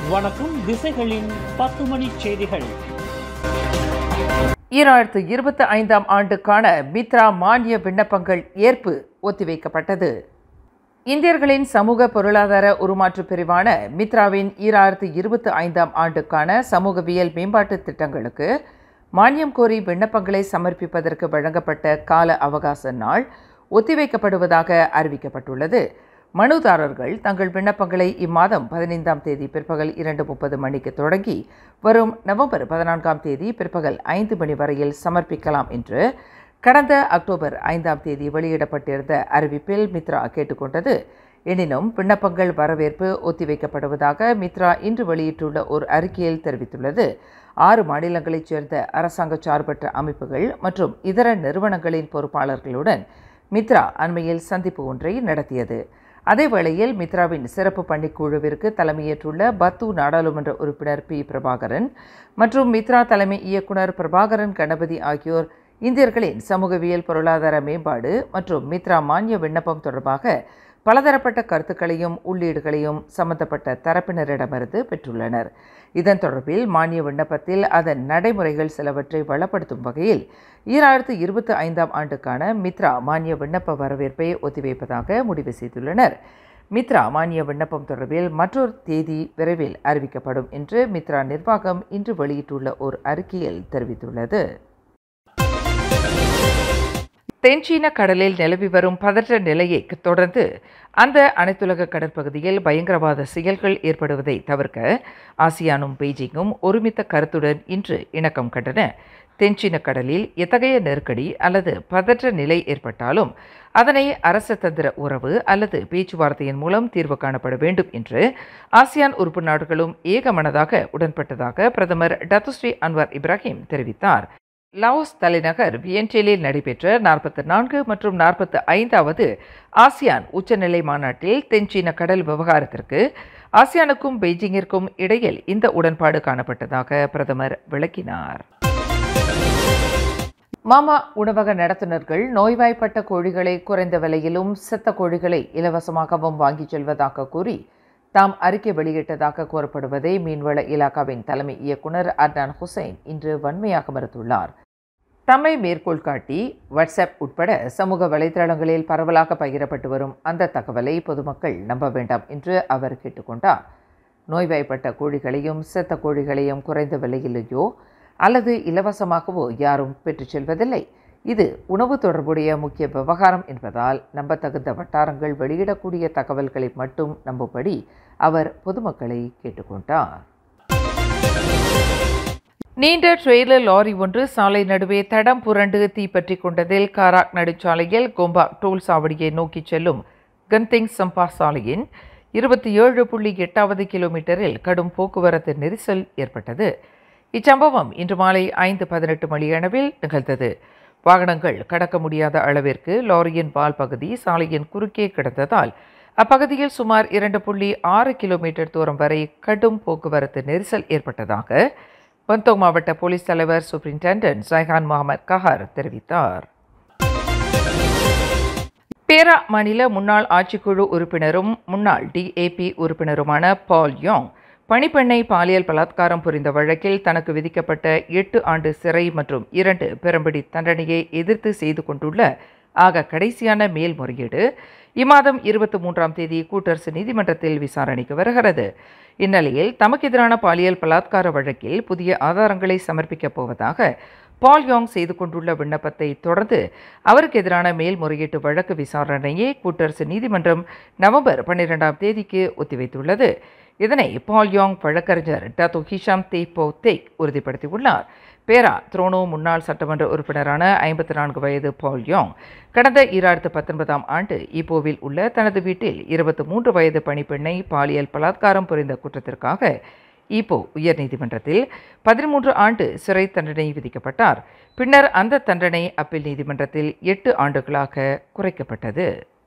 வணக்கம் திசைகளின் பத்து மணி செய்திகள் ஈராயிரத்து இருபத்தி ஐந்தாம் ஆண்டுக்கான மித்ரா மானிய விண்ணப்பங்கள் ஏற்பு ஒத்திவைக்கப்பட்டது இந்தியர்களின் சமூக பொருளாதார உருமாற்று பிரிவான மித்ராவின் ஈராயிரத்து இருபத்தி ஐந்தாம் ஆண்டுக்கான சமூகவியல் மேம்பாட்டு திட்டங்களுக்கு மானியம் கோரி விண்ணப்பங்களை சமர்ப்பிப்பதற்கு வழங்கப்பட்ட கால அவகாச நாள் ஒத்திவைக்கப்படுவதாக அறிவிக்கப்பட்டுள்ளது மனுதாரர்கள் தங்கள் விண்ணப்பங்களை இம்மாதம் பதினைந்தாம் தேதி பிற்பகல் இரண்டு முப்பது மணிக்கு தொடங்கி வரும் நவம்பர் பதினான்காம் தேதி பிற்பகல் ஐந்து மணி வரையில் சமர்ப்பிக்கலாம் என்று கடந்த அக்டோபர் ஐந்தாம் தேதி வெளியிடப்பட்டிருந்த அறிவிப்பில் மித்ரா கேட்டுக்கொண்டது எனினும் விண்ணப்பங்கள் வரவேற்பு ஒத்திவைக்கப்படுவதாக மித்ரா இன்று வெளியிட்டுள்ள ஒரு அறிக்கையில் தெரிவித்துள்ளது ஆறு மாநிலங்களைச் சேர்ந்த அரசாங்க சார்பற்ற அமைப்புகள் மற்றும் இதர நிறுவனங்களின் பொறுப்பாளர்களுடன் மித்ரா அண்மையில் சந்திப்பு ஒன்றை நடத்தியது அதேவேளையில் மித்ராவின் சிறப்பு பணிக்குழுவிற்கு தலைமையேற்றுள்ள பத்து நாடாளுமன்ற உறுப்பினர் பி பிரபாகரன் மற்றும் மித்ரா தலைமை இயக்குனர் பிரபாகரன் கணபதி ஆகியோர் இந்தியர்களின் சமூகவியல் பொருளாதார மேம்பாடு மற்றும் மித்ரா மானிய விண்ணப்பம் தொடர்பாக பலதரப்பட்ட கருத்துக்களையும் உள்ளீடுகளையும் சம்பந்தப்பட்ட தரப்பினரிடமிருந்து பெற்றுள்ளனர் இதன் தொடர்பில் மானிய விண்ணப்பத்தில் அதன் நடைமுறைகள் சிலவற்றை வளப்படுத்தும் வகையில் ஈராயிரத்து இருபத்தி ஐந்தாம் ஆண்டுக்கான மித்ரா மானிய விண்ணப்ப வரவேற்பை ஒத்திவைப்பதாக முடிவு செய்துள்ளனர் மித்ரா மானிய விண்ணப்பம் தொடர்பில் மற்றொரு தேதி விரைவில் அறிவிக்கப்படும் என்று மித்ரா நிர்வாகம் இன்று வெளியிட்டுள்ள ஒரு அறிக்கையில் தெரிவித்துள்ளது தென்சீன கடலில் நிலவி வரும் பதற்ற நிலையை தொடர்ந்து அந்த அனைத்துலக கடற்பகுதியில் பயங்கரவாத செயல்கள் ஏற்படுவதை தவிர்க்க ஆசியானும் பெய்ஜிங்கும் ஒருமித்த கருத்துடன் இன்று இணக்கம் கண்டன தென்சீன கடலில் எத்தகைய நெருக்கடி அல்லது பதற்ற நிலை ஏற்பட்டாலும் அதனை அரச தந்திர உறவு அல்லது பேச்சுவார்த்தையின் மூலம் தீர்வு காணப்பட வேண்டும் என்று ஆசியான் உறுப்பு நாடுகளும் ஏகமனதாக உடன்பட்டதாக பிரதமர் டத்துஸ்ரீ அன்வர் இப்ராஹிம் தெரிவித்தார் லாவோஸ் தலைநகர் வியன்டேலில் நடைபெற்ற நாற்பத்தி நான்கு மற்றும் நாற்பத்தி ஐந்தாவது ஆசியான் உச்சநிலை மாநாட்டில் தென்சீன கடல் விவகாரத்திற்கு ஆசியானுக்கும் பெய்ஜிங்கிற்கும் இடையில் இந்த உடன்பாடு காணப்பட்டதாக பிரதமர் விளக்கினார் மாமா உணவக நடத்துனர்கள் நோய்வாய்ப்பட்ட கோழிகளை குறைந்த விலையிலும் செத்த கோழிகளை இலவசமாகவும் வாங்கிச் செல்வதாக கூறி தாம் அறிக்கை வெளியிட்டதாக கூறப்படுவதை மீன்வள இலாக்காவின் தலைமை இயக்குனர் அட்னான் ஹுசைன் இன்று வன்மையாக மறுத்துள்ளார் தம்மை மேற்கோள் காட்டி வாட்ஸ்அப் உட்பட சமூக வலைதளங்களில் பரவலாக பகிரப்பட்டு வரும் அந்த தகவலை பொதுமக்கள் நம்ப வேண்டாம் என்று அவர் கேட்டுக்கொண்டார் நோய்வாய்ப்பட்ட கோழிகளையும் செத்த கோழிகளையும் குறைந்த விலையிலேயோ அல்லது இலவசமாகவோ யாரும் பெற்றுச் செல்வதில்லை இது உணவு தொடர்புடைய முக்கிய விவகாரம் என்பதால் நம்பத்தகுந்த வட்டாரங்கள் வெளியிடக்கூடிய தகவல்களை மட்டும் நம்பும்படி அவர் பொதுமக்களை கேட்டுக்கொண்டார் நீண்ட ட்ரெய்லர் லாரி ஒன்று சாலை நடுவே தடம் புரண்டு தீப்பற்றி கொண்டதில் காராக் நடுச்சாலையில் கோம்பாக் டோல் சாவடியை நோக்கி செல்லும் கன்திங் சம்பா சாலையின் இருபத்தி ஏழு புள்ளி எட்டாவது கிலோமீட்டரில் கடும் போக்குவரத்து நெரிசல் ஏற்பட்டது இச்சம்பவம் இன்று மாலை ஐந்து பதினெட்டு மணியளவில் நிகழ்ந்தது வாகனங்கள் கடக்க முடியாத அளவிற்கு லாரியின் வால் பகுதி சாலையின் குறுக்கே கிடந்ததால் அப்பகுதியில் சுமார் இரண்டு புள்ளி ஆறு கிலோமீட்டர் தூரம் வரை கடும் போக்குவரத்து நெரிசல் ஏற்பட்டதாக பந்தோங் மாவட்ட போலீஸ் தலைவர் சூப்பரிண்டென்டென்ட் ஜைஹான் முகமது கஹார் தெரிவித்தார் பேரா மாநில முன்னாள் ஆட்சிக்குழு உறுப்பினரும் முன்னாள் டிஏபி உறுப்பினருமான பால் யோங் பணிப்பெண்ணை பாலியல் பலாத்காரம் புரிந்த வழக்கில் தனக்கு விதிக்கப்பட்ட எட்டு ஆண்டு சிறை மற்றும் இரண்டு பெரும்படி தண்டனையை எதிர்த்து செய்து கொண்டுள்ள ஆக கடைசியான மேல்முறையீடு இம்மாதம் இருபத்தி மூன்றாம் தேதி கூட்டரசு நீதிமன்றத்தில் விசாரணைக்கு வருகிறது இந்நிலையில் தமக்கு எதிரான பாலியல் பலாத்கார வழக்கில் புதிய ஆதாரங்களை சமர்ப்பிக்கப் போவதாக பால் யோங் செய்து கொண்டுள்ள விண்ணப்பத்தை தொடர்ந்து அவருக்கு எதிரான மேல்முறையீட்டு வழக்கு விசாரணையை கூட்டரசு நீதிமன்றம் நவம்பர் பன்னிரெண்டாம் தேதிக்கு ஒத்திவைத்துள்ளது இதனை பால் யோங் வழக்கறிஞர் டத்தோ ஹிஷாம் தேப்போ தேக் உறுதிப்படுத்தியுள்ளார் பேரா த்ரோனோ முன்னாள் சட்டமன்ற உறுப்பினரான ஐம்பத்தி நான்கு வயது பால் யோங் கடந்த ஈராயிரத்து பத்தொன்பதாம் ஆண்டு ஈப்போவில் உள்ள தனது வீட்டில் இருபத்தி மூன்று வயது பணிப்பெண்ணை பாலியல் பலாத்காரம் புரிந்த குற்றத்திற்காக ஈப்போ உயர்நீதிமன்றத்தில் பதிமூன்று ஆண்டு சிறை தண்டனை விதிக்கப்பட்டார் பின்னர் அந்த தண்டனை அப்பீல் நீதிமன்றத்தில் எட்டு ஆண்டுகளாக குறைக்கப்பட்டது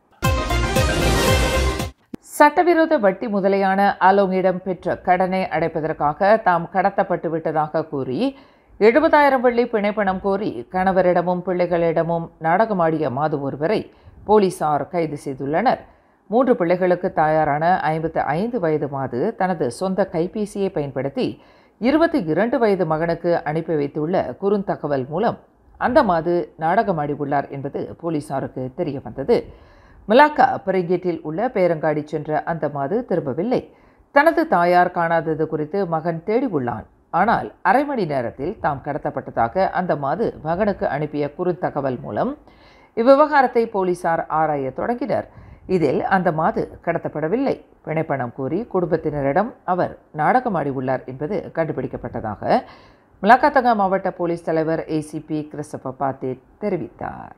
சட்டவிரோத வட்டி முதலையான ஆலோங்கிடம் பெற்ற கடனை அடைப்பதற்காக தாம் கடத்தப்பட்டு விட்டதாக கூறி எழுபதாயிரம் வெள்ளி பிணைப்பணம் கோரி கணவரிடமும் பிள்ளைகளிடமும் நாடகமாடிய மாது ஒருவரை போலீசார் கைது செய்துள்ளனர் மூன்று பிள்ளைகளுக்கு தாயாரான ஐம்பத்து ஐந்து வயது மாது தனது சொந்த கைபேசியை பயன்படுத்தி இருபத்தி இரண்டு வயது மகனுக்கு அனுப்பி வைத்துள்ள குறுந்தகவல் மூலம் அந்த மாது நாடகமாடியுள்ளார் என்பது போலீசாருக்கு தெரிய வந்தது மிலாக்கா பிரிகேட்டில் உள்ள பேரங்காடி சென்ற அந்த மாது திரும்பவில்லை தனது தாயார் காணாதது குறித்து மகன் தேடி உள்ளான் ஆனால் அரை மணி நேரத்தில் தாம் கடத்தப்பட்டதாக அந்த மாது மகனுக்கு அனுப்பிய குறுந்தகவல் மூலம் இவ்விவகாரத்தை போலீசார் ஆராய தொடங்கினர் இதில் அந்த மாது கடத்தப்படவில்லை பிணைப்பணம் கூறி குடும்பத்தினரிடம் அவர் நாடகமாடியுள்ளார் என்பது கண்டுபிடிக்கப்பட்டதாக மலாக்காத்தங்கா மாவட்ட போலீஸ் தலைவர் ஏசிபி கிறிஸ்டப பாத்தே தெரிவித்தார்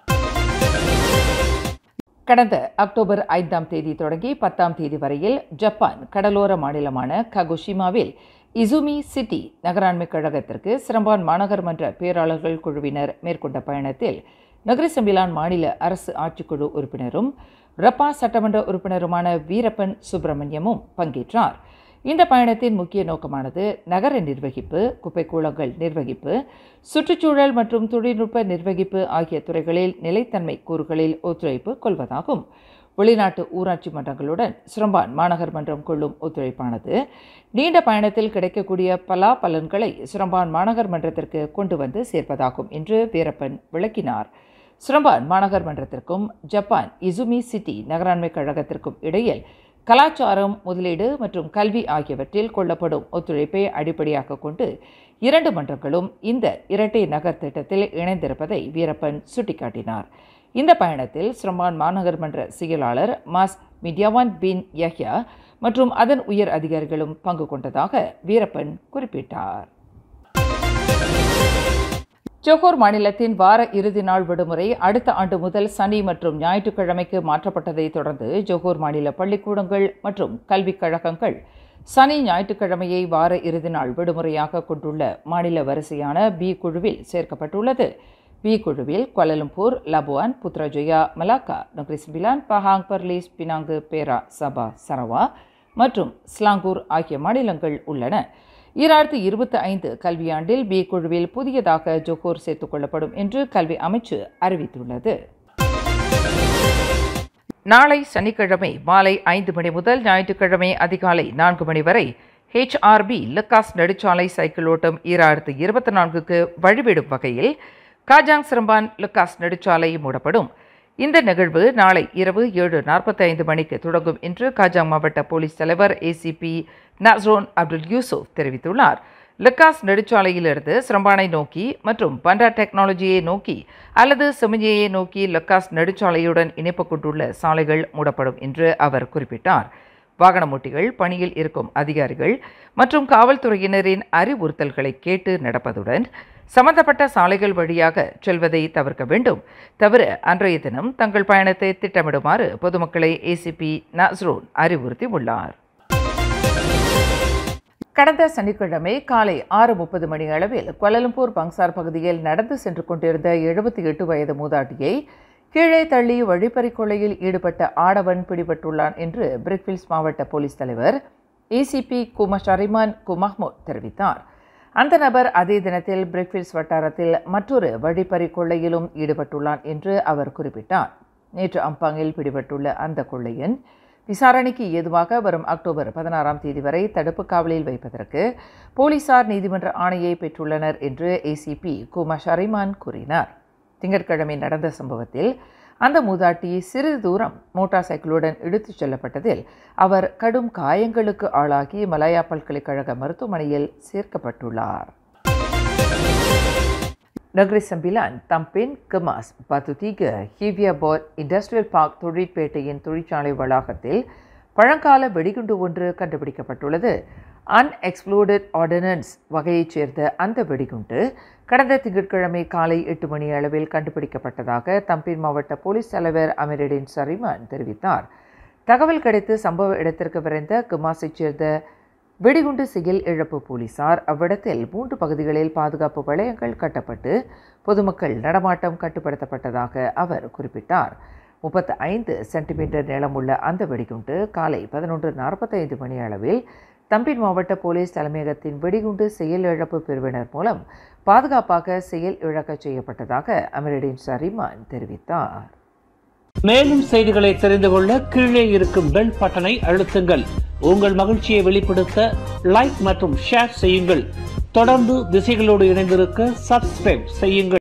கடந்த அக்டோபர் ஐந்தாம் தேதி தொடங்கி பத்தாம் தேதி வரையில் ஜப்பான் கடலோர மாநிலமான ககுஷிமாவில் இசுமி சிட்டி நகராண்மை கழகத்திற்கு சிரம்பான் மாநகர் மன்ற பேராளர்கள் குழுவினர் மேற்கொண்ட பயணத்தில் நகரி செம்பிலான் மாநில அரசு ஆட்சிக்குழு உறுப்பினரும் ரப்பா சட்டமன்ற உறுப்பினருமான வீரப்பன் சுப்பிரமணியமும் பங்கேற்றார் இந்த பயணத்தின் முக்கிய நோக்கமானது நகர நிர்வகிப்பு குப்பைக்கூளங்கள் நிர்வகிப்பு சுற்றுச்சூழல் மற்றும் தொழில்நுட்ப நிர்வகிப்பு ஆகிய துறைகளில் நிலைத்தன்மை கூறுகளில் ஒத்துழைப்பு கொள்வதாகும் வெளிநாட்டு ஊராட்சி மன்றங்களுடன் சிரம்பான் மாநகர் மன்றம் கொள்ளும் ஒத்துழைப்பானது நீண்ட பயணத்தில் கிடைக்கக்கூடிய பலா பலன்களை சிரம்பான் மாநகர் மன்றத்திற்கு கொண்டு வந்து சேர்ப்பதாகும் என்று வீரப்பன் விளக்கினார் சிரம்பான் மாநகர் மன்றத்திற்கும் ஜப்பான் இசுமி சிட்டி நகராண்மை கழகத்திற்கும் இடையில் கலாச்சாரம் முதலீடு மற்றும் கல்வி ஆகியவற்றில் கொள்ளப்படும் ஒத்துழைப்பை அடிப்படையாக கொண்டு இரண்டு மன்றங்களும் இந்த இரட்டை நகர் திட்டத்தில் இணைந்திருப்பதை வீரப்பன் சுட்டிக்காட்டினார் இந்த பயணத்தில் சிரமான் மாநகர் மன்ற செயலாளர் மாஸ் மிடியாவான் பின் யஹ்யா மற்றும் அதன் உயர் அதிகாரிகளும் பங்கு கொண்டதாக வீரப்பன் குறிப்பிட்டார் ஜோஹோர் மாநிலத்தின் வார இறுதி நாள் விடுமுறை அடுத்த ஆண்டு முதல் சனி மற்றும் ஞாயிற்றுக்கிழமைக்கு மாற்றப்பட்டதை தொடர்ந்து ஜோஹோர் மாநில பள்ளிக்கூடங்கள் மற்றும் கல்விக் கழகங்கள் சனி ஞாயிற்றுக்கிழமையை வார இறுதி நாள் விடுமுறையாக கொண்டுள்ள மாநில வரிசையான பி குழுவில் சேர்க்கப்பட்டுள்ளது பி குழுவில் Kuala Lumpur Labuan Putrajaya Malacca Negeri Sembilan Pahang Perlis Penang Perak Sabah Sarawak மற்றும் ஸ்லாங்கூர் ஆகிய மாநிலங்கள் உள்ளன ஈராயிரத்தி இருபத்தி ஐந்து கல்வியாண்டில் பி குழுவில் புதியதாக ஜொஹோர் சேர்த்துக் கொள்ளப்படும் என்று கல்வி அமைச்சு அறிவித்துள்ளது நாளை சனிக்கிழமை மாலை ஐந்து மணி முதல் ஞாயிற்றுக்கிழமை அதிகாலை நான்கு மணி வரை ஹெச்ஆர்பி லக்காஸ் நெடுச்சாலை சைக்கிள் ஓட்டம் ஈராயிரத்து இருபத்தி நான்குக்கு வழிவிடும் வகையில் காஜாங் சிரம்பான் லுக்காஸ் நெடுச்சாலை மூடப்படும் இந்த நிகழ்வு நாளை இரவு ஏழு நாற்பத்தைந்து மணிக்கு தொடங்கும் என்று காஜாங் மாவட்ட போலீஸ் தலைவர் ஏசிபி நஸ்ரோன் அப்துல் யூசுப் தெரிவித்துள்ளார் லக்காஸ் நெடுச்சாலையிலிருந்து சிரம்பானை நோக்கி மற்றும் பண்டா டெக்னாலஜியை நோக்கி அல்லது செமிஞ்சியை நோக்கி லக்காஸ் நெடுச்சாலையுடன் இணைப்பு கொண்டுள்ள சாலைகள் மூடப்படும் என்று அவர் குறிப்பிட்டார் வாகனமூட்டிகள் பணியில் இருக்கும் அதிகாரிகள் மற்றும் காவல்துறையினரின் அறிவுறுத்தல்களை கேட்டு நடப்பதுடன் சம்பந்தப்பட்ட சாலைகள் வழியாக செல்வதை தவிர்க்க வேண்டும் தவிர அன்றைய தினம் தங்கள் பயணத்தை திட்டமிடுமாறு பொதுமக்களை ஏசிபி நஸ்ரோன் அறிவுறுத்தியுள்ளார் கடந்த சனிக்கிழமை காலை ஆறு முப்பது மணி அளவில் கொலலம்பூர் பங்சார் பகுதியில் நடந்து சென்று கொண்டிருந்த எழுபத்தி எட்டு வயது மூதாட்டியை கீழே தள்ளி வழிப்பறிக் கொள்ளையில் ஈடுபட்ட ஆடவன் பிடிபட்டுள்ளான் என்று பிரிக்வில்ஸ் மாவட்ட போலீஸ் தலைவர் ஏசிபி குமர் ஷரிமான் குமஹ்மூத் தெரிவித்தார் அந்த நபர் அதே தினத்தில் பிரிக்வில்ஸ் வட்டாரத்தில் மற்றொரு வழிப்பறிக் கொள்ளையிலும் ஈடுபட்டுள்ளான் என்று அவர் குறிப்பிட்டார் நேற்று அம்பாங்கில் பிடிபட்டுள்ள அந்த கொள்ளையன் விசாரணைக்கு ஏதுவாக வரும் அக்டோபர் பதினாறாம் தேதி வரை தடுப்பு காவலில் வைப்பதற்கு போலீசார் நீதிமன்ற ஆணையை பெற்றுள்ளனர் என்று ஏசிபி குமா ஷரிமான் கூறினார் திங்கட்கிழமை நடந்த சம்பவத்தில் அந்த மூதாட்டி சிறிது தூரம் மோட்டார் சைக்கிளுடன் இழுத்துச் செல்லப்பட்டதில் அவர் கடும் காயங்களுக்கு ஆளாகி மலாயா பல்கலைக்கழக மருத்துவமனையில் சேர்க்கப்பட்டுள்ளார் நகரி சம்பிலான் தம்பின் கமாஸ் பத்துதீக ஹீவியாபோர் இண்டஸ்ட்ரியல் பார்க் தொழிற்பேட்டையின் தொழிற்சாலை வளாகத்தில் பழங்கால வெடிகுண்டு ஒன்று கண்டுபிடிக்கப்பட்டுள்ளது அன்எக்ஸ்ப்ளோடட் ஆர்டினன்ஸ் வகையைச் சேர்ந்த அந்த வெடிகுண்டு கடந்த திங்கட்கிழமை காலை எட்டு மணி அளவில் கண்டுபிடிக்கப்பட்டதாக தம்பின் மாவட்ட போலீஸ் தலைவர் அமீருடின் சரிமான் தெரிவித்தார் தகவல் கிடைத்து சம்பவ இடத்திற்கு விரைந்த கமாஸைச் சேர்ந்த வெடிகுண்டு செயல் இழப்பு போலீசார் அவ்விடத்தில் மூன்று பகுதிகளில் பாதுகாப்பு வளையங்கள் கட்டப்பட்டு பொதுமக்கள் நடமாட்டம் கட்டுப்படுத்தப்பட்டதாக அவர் குறிப்பிட்டார் முப்பத்து ஐந்து சென்டிமீட்டர் நீளமுள்ள அந்த வெடிகுண்டு காலை பதினொன்று நாற்பத்தைந்து மணி அளவில் தம்பின் மாவட்ட போலீஸ் தலைமையகத்தின் வெடிகுண்டு செயல் இழப்பு பிரிவினர் மூலம் பாதுகாப்பாக செயல் இழக்கச் செய்யப்பட்டதாக அமீருடின் சரிமான் தெரிவித்தார் மேலும் செய்திகளை தெரிந்து கொள்ள கீழே இருக்கும் பெல் பட்டனை அழுத்துங்கள் உங்கள் மகிழ்ச்சியை வெளிப்படுத்த லைக் மற்றும் ஷேர் செய்யுங்கள் தொடர்ந்து திசைகளோடு இணைந்திருக்க சப்ஸ்கிரைப் செய்யுங்கள்